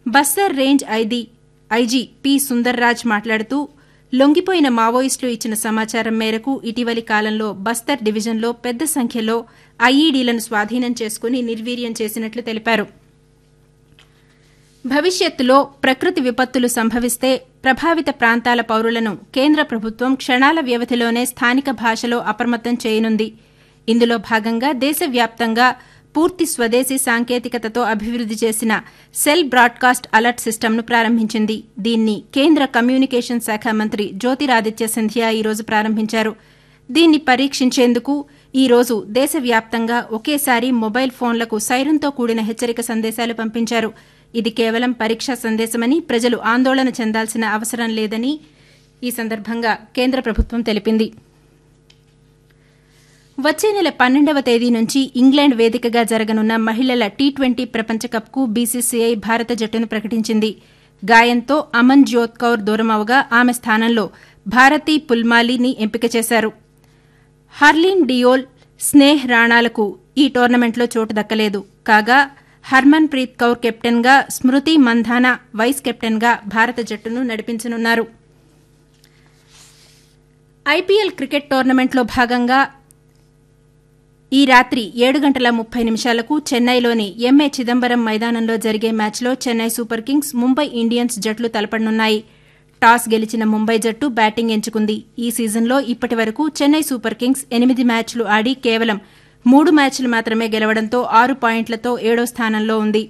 Bastar range ఐది IG P Sundarraj మాట్లాడుతూ లొంగిపోయిన మావోయిస్టులు ఇచ్చిన సమాచారం మేరకు ఇటీవలి కాలంలో బస్తర్ డివిజన్లో పెద్ద సంఖ్యలో ఐఈడీలను స్వాధీనం చేసుకుని నిర్వీర్యం చేసినట్లు తెలిపారు భవిష్యత్తులో ప్రకృతి విపత్తులు సంభవిస్తే ప్రభావిత ప్రాంతాల పౌరులను కేంద్ర ప్రభుత్వం క్షణాల వ్యవధిలోనే స్థానిక భాషలో అప్రమత్తం చేయనుంది ఇందులో భాగంగా దేశవ్యాప్తంగా పూర్తి స్వదేశీ సాంకేతికతతో అభివృద్ది చేసిన సెల్ బ్రాడ్కాస్ట్ అలర్ట్ సిస్టమ్ను ప్రారంభించింది దీన్ని కేంద్ర కమ్యూనికేషన్ శాఖ మంత్రి జ్యోతిరాదిత్య సింధియా ఈరోజు ప్రారంభించారు దీన్ని పరీక్షించేందుకు ఈ రోజు దేశవ్యాప్తంగా ఒకేసారి మొబైల్ ఫోన్లకు సైరన్తో కూడిన హెచ్చరిక సందేశాలు పంపించారు ఇది కేవలం పరీక్షా సందేశమని ప్రజలు ఆందోళన చెందాల్సిన అవసరం లేదని ఈ సందర్భంగా కేంద్ర ప్రభుత్వం తెలిపింది వచ్చే నెల పన్నెండవ తేదీ నుంచి ఇంగ్లాండ్ వేదికగా జరగనున్న మహిళల టీ ట్వంటీ ప్రపంచ కప్కు బీసీసీఐ భారత జట్టును ప్రకటించింది గాయంతో అమన్ జ్యోత్ కౌర్ దూరమవగా ఆమె స్థానంలో భారతీ పుల్మాలిని ఎంపిక చేశారు హర్లీన్ డియోల్ స్నేహ్ రాణాలకు ఈ టోర్నమెంట్లో చోటు దక్కలేదు కాగా హర్మన్ ప్రీత్ కౌర్ కెప్టెన్గా స్మృతి మంధానా వైస్ కెప్టెన్గా భారత జట్టును నడిపించనున్నారు ఐపీఎల్ క్రికెట్ టోర్నమెంట్లో భాగంగా ఈ రాత్రి ఏడు గంటల ముప్పై నిమిషాలకు చెన్నైలోని ఎంఏ చిదంబరం మైదానంలో జరిగే మ్యాచ్లో Chennai super kings Mumbai Indians జట్లు తలపడనున్నాయి టాస్ గెలిచిన ముంబై జట్టు బ్యాటింగ్ ఎంచుకుంది ఈ సీజన్లో ఇప్పటి వరకు చెన్నై సూపర్ కింగ్స్ ఎనిమిది మ్యాచ్లు ఆడి కేవలం మూడు మ్యాచ్లు మాత్రమే గెలవడంతో ఆరు పాయింట్లతో ఏడో స్థానంలో ఉంది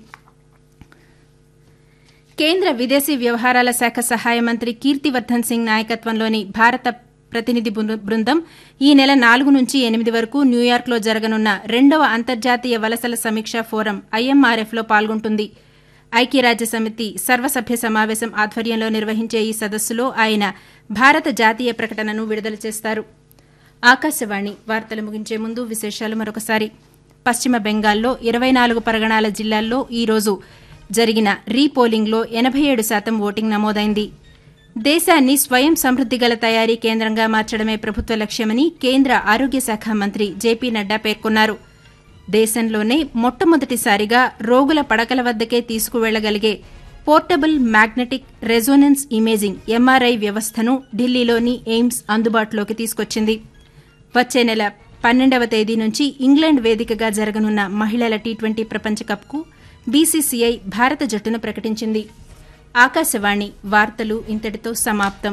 కేంద్ర విదేశీ వ్యవహారాల శాఖ సహాయ మంత్రి కీర్తివర్ధన్ సింగ్ నాయకత్వంలోని భారత ప్రతినిధి బృందం ఈ నెల నాలుగు నుంచి ఎనిమిది వరకు న్యూయార్క్లో జరగనున్న రెండవ అంతర్జాతీయ వలసల సమీక్షా ఫోరం ఐఎంఆర్ఎఫ్లో పాల్గొంటుంది ఐక్యరాజ్య సమితి సర్వసభ్య సమావేశం ఆధ్వర్యంలో నిర్వహించే ఈ సదస్సులో ఆయన భారత జాతీయ ప్రకటనను విడుదల చేస్తారు ఆకాశవాణి వార్తలు ముగించే ముందు విశేషాలు మరొకసారి పశ్చిమ బెంగాల్లో ఇరవై నాలుగు పరగణాల జిల్లాల్లో ఈ రోజు జరిగిన రీపోలింగ్లో ఎనబై ఏడు శాతం ఓటింగ్ నమోదైంది దేశాన్ని స్వయం సమృద్దిగల తయారీ కేంద్రంగా మార్చడమే ప్రభుత్వ లక్ష్యమని కేంద్ర ఆరోగ్య శాఖ మంత్రి జేపీ నడ్డా పేర్కొన్నారు దేశంలోనే మొట్టమొదటిసారిగా రోగుల పడకల వద్దకే తీసుకువెళ్లగలిగే portable magnetic resonance imaging MRI వ్యవస్థను ఢిల్లీలోని ఎయిమ్స్ అందుబాటులోకి తీసుకొచ్చింది వచ్చే నెల పన్నెండవ తేదీ నుంచి ఇంగ్లాండ్ వేదికగా జరగనున్న మహిళల టీ ట్వంటీ ప్రపంచ కప్కు బీసీసీఐ భారత జట్టును ప్రకటించింది ఆకాశవాణి వార్తలు ఇంతటితో సమాప్తం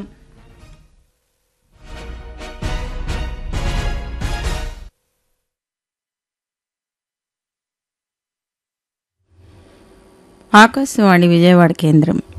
ఆకాశవాణి విజయవాడ కేంద్రం